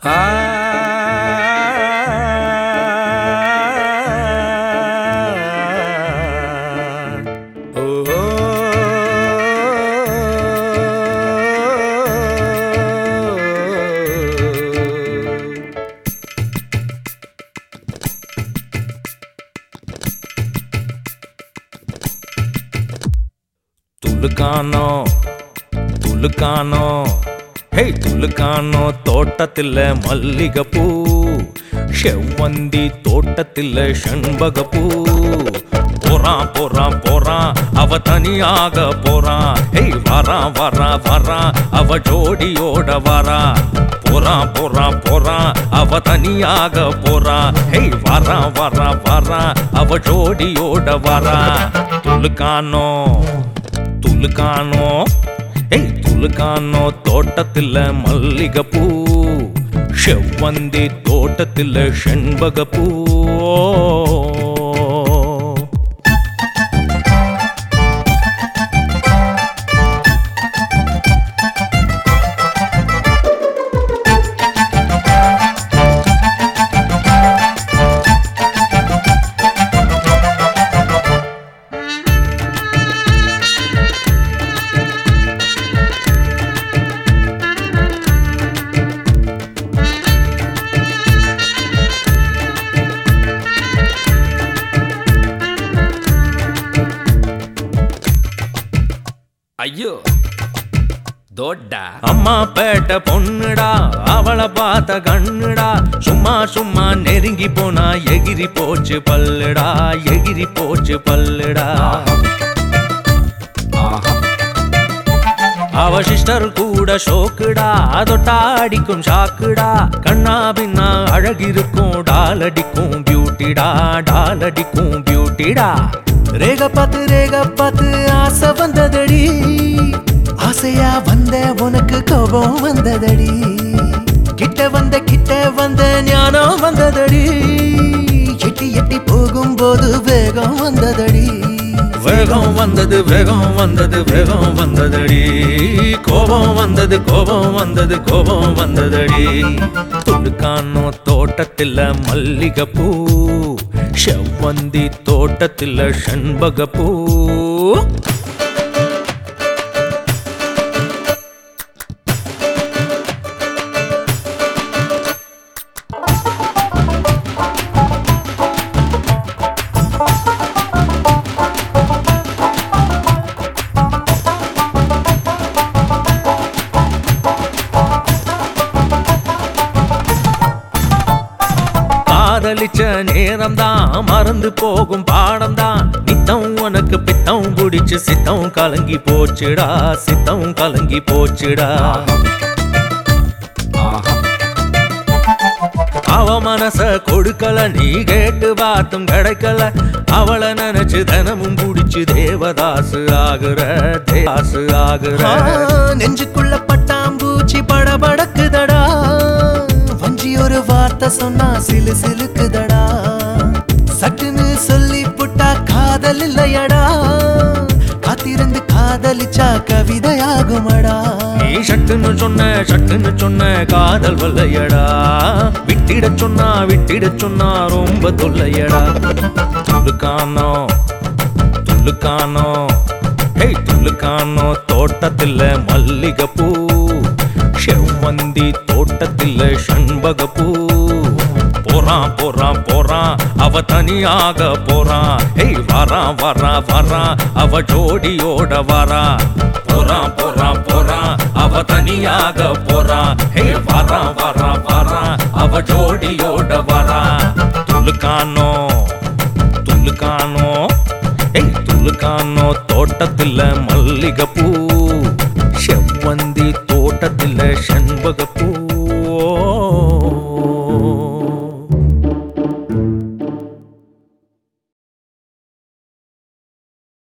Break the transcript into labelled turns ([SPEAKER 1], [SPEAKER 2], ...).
[SPEAKER 1] துளுக்கானோ துளுக்கானோ ஹே துளுக்கானோ தோட்டத்தில் மல்லிகைப்பூ செவ்வந்தி தோட்டத்தில் செண்பகப்பூ போறான் போறான் போறான் அவ தனியாக போறான் ஹேய் வரான் வரான் வரான் அவ ஜோடியோட வரா போறான் போறான் போறான் அவ தனியாக போறான் ஹேய் வரான் வரான் வரான் அவ ஜோடியோட வரா துளுக்கானோ துளுக்கானோ ஏய் துளுக்கானோ தோட்டத்தில் மல்லிகைப்பூ செவ்வந்தி தோட்டத்தில் செண்பகப்பூ ஐயோ தோட்டா அம்மா பேட்ட பொண்ணுடா அவளை பார்த்த கண்ணுடா சும்மா சும்மா நெருங்கி போனா எகிரி போச்சு பல்லுடா எகிரி போச்சு பல்லுடா அவ சிஸ்டர் கூட ஷோக்குடா அதொட்டா அடிக்கும் ஷாக்குடா கண்ணா பின்னா அழகிருக்கும் டாலடிக்கும் பியூட்டிடா டாலடிக்கும் பியூட்டிடா
[SPEAKER 2] ரேக பார்த்து ரேக பார்த்து ஆசை வந்ததடி ஆசையா வந்த உனக்கு கோபம் வந்ததடி கிட்ட வந்த கிட்ட வந்த ஞானம் வந்ததடி எட்டி எட்டி போகும்போது வேகம் வந்ததடி
[SPEAKER 1] வேகம் வந்தது வேகம் வந்தது வேகம் வந்ததடி கோபம் வந்தது கோபம் வந்தது கோபம் வந்ததடி துடுக்கானோ தோட்டத்தில் மல்லிகைப்பூ செவ்வந்தி தோட்டத்தில் செண்பகப்பூ காதலிச்ச நேரம்தான் மறந்து போகும் பாடம்தான் நித்தம் உனக்கு பித்தம் குடிச்சு சித்தம் கலங்கி போச்சுடா சித்தம் கலங்கி போச்சுடா அவ மனச கொடுக்கல நீ கேட்டு பார்த்தும் கிடைக்கல அவளை நினைச்சு தினமும் குடிச்சு தேவதாசு ஆகுற தேவாசு ஆகுற
[SPEAKER 2] ஆ, நெஞ்சுக்குள்ள பட்டாம்பூச்சி படபடக்குதடா வஞ்சி ஒரு வார்த்தை சொன்னா சிலு சிலுக்குதடா சட்டுன்னு சொல்லி புட்டா காதல் இல்லையடா காத்திருந்து காதலிச்சா கவிதையாகுமடா
[SPEAKER 1] நீ சட்டுன்னு சொன்ன சட்டுன்னு சொன்ன காதல் வல்லையடா விட்டிட சொன்னா விட்டிட சொன்னா ரொம்ப தொல்லையடா துளுக்கானோ துளுக்கானோ ஹேய் துளுக்கானோ தோட்டத்தில் மல்லிகைப்பூ செவ்வந்தி தோட்டத்தில் செண்பகப்பூ போறான் போறான் போறான் அவ தனியாக போறான் ஏய் வரான் வரான் வரான் அவ ஜோடியோட வரா போறான் போறான் போறான் அவ தனியாக போறான் ஏய் வரான் வரான் வரான் அவ ஜோடியோட வரா துளுக்கானோ துளுக்கானோ ஏய் துளுக்கானோ தோட்டத்தில் மல்லிகைப்பூ செவ்வந்தி தோட்டத்தில் செண்பகப்பூ